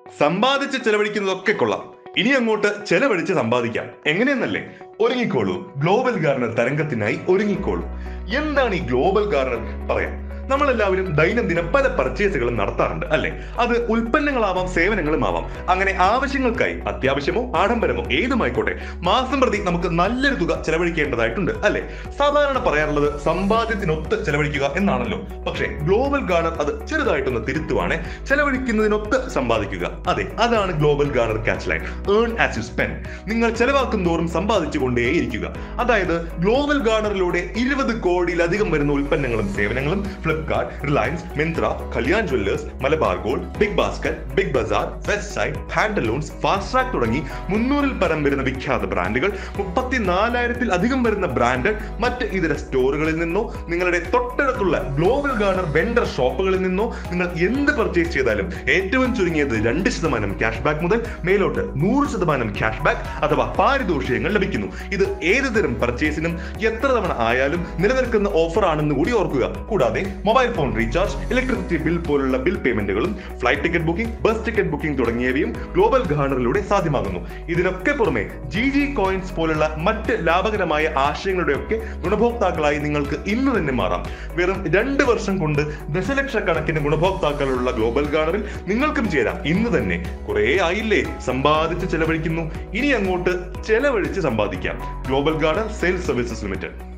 സമ്പാദിച്ച് ചെലവഴിക്കുന്നതൊക്കെ കൊള്ളാം ഇനി അങ്ങോട്ട് ചെലവഴിച്ച് സമ്പാദിക്കാം എങ്ങനെയെന്നല്ലേ ഒരുങ്ങിക്കോളൂ ഗ്ലോബൽ ഗാർണർ തരംഗത്തിനായി ഒരുങ്ങിക്കോളൂ എന്താണ് ഈ ഗ്ലോബൽ ഗാർണർ പറയാം നമ്മളെല്ലാവരും ദൈനംദിനം പല പർച്ചേസുകളും നടത്താറുണ്ട് അല്ലെ അത് ഉൽപ്പന്നങ്ങളാവാം സേവനങ്ങളും ആവാം അങ്ങനെ ആവശ്യങ്ങൾക്കായി അത്യാവശ്യമോ ആഡംബരമോ ഏതുമായിക്കോട്ടെ മാസം പ്രതി നമുക്ക് നല്ലൊരു തുക ചെലവഴിക്കേണ്ടതായിട്ടുണ്ട് അല്ലെ സാധാരണ പറയാറുള്ളത് സമ്പാദ്യത്തിനൊത്ത് ചെലവഴിക്കുക എന്നാണല്ലോ പക്ഷേ ഗ്ലോബൽ ഗാർണർ അത് ചെറുതായിട്ടൊന്ന് തിരുത്തുവാണ് ചെലവഴിക്കുന്നതിനൊത്ത് സമ്പാദിക്കുക അതെ അതാണ് Global Garner catch line earn as you spend നിങ്ങൾ ചെലവാക്കും തോറും സമ്പാദിച്ചു കൊണ്ടേയിരിക്കുക അതായത് ഗ്ലോബൽ ഗാർണറിലൂടെ ഇരുപത് കോടിയിലധികം വരുന്ന ഉൽപ്പന്നങ്ങളും സേവനങ്ങളും Flipkart Reliance Myntra Kalyan jewellers Malabar gold BigBasket Big Bazaar Westside Pantaloons Fastrack തുടങ്ങി മുന്നൂറിൽ പരം വരുന്ന വിഖ്യാത ബ്രാൻഡുകൾ മുപ്പത്തിനാലായിരത്തിൽ അധികം വരുന്ന ബ്രാൻഡ് മറ്റ് ഇതര സ്റ്റോറുകളിൽ നിന്നോ നിങ്ങളുടെ തൊട്ടടുത്തുള്ള ഗ്ലോബൽ ഗാർണർ വെണ്ടർ ഷോപ്പുകളിൽ നിന്നോ നിങ്ങൾ എന്ത് പർച്ചേസ് ചെയ്താലും ഏറ്റവും ചുരുങ്ങിയത് രണ്ട് ശതമാനം ക്യാഷ് ബാക്ക് മുതൽ മേലോട്ട് നൂറ് ശതമാനം ക്യാഷ് ബാക്ക് അഥവാ പാരിതോഷികങ്ങൾ ലഭിക്കുന്നു ഇത് ഏത് തരം പർച്ചേസിനും എത്ര തവണ ആയാലും നിലനിൽക്കുന്ന ഓഫർ ആണെന്ന് കൂടി ഓർക്കുക കൂടാതെ mobile phone recharge electricity bill പോലുള്ള ബിൽ പേയ്മെന്റുകളും flight ticket booking bus ticket booking തുടങ്ങിയവയും ഗ്ലോബൽ ഗാർണറിലൂടെ സാധ്യമാകുന്നു ഇതിനൊക്കെ പുറമെ ജി ജി കോയിൻസ് പോലുള്ള മറ്റ് ലാഭകരമായ ആശയങ്ങളുടെയൊക്കെ ഗുണഭോക്താക്കളായി നിങ്ങൾക്ക് ഇന്ന് തന്നെ മാറാം വെറും രണ്ട് വർഷം കൊണ്ട് ദശലക്ഷക്കണക്കിന് ഗുണഭോക്താക്കളുള്ള ഗ്ലോബൽ ഗാർണറിൽ നിങ്ങൾക്കും ചേരാം ഇന്ന് തന്നെ കുറേ ആയില്ലേ സമ്പാദിച്ച് ചെലവഴിക്കുന്നു ഇനി അങ്ങോട്ട് ചെലവഴിച്ച് സമ്പാദിക്കാം Global Garner sales services limited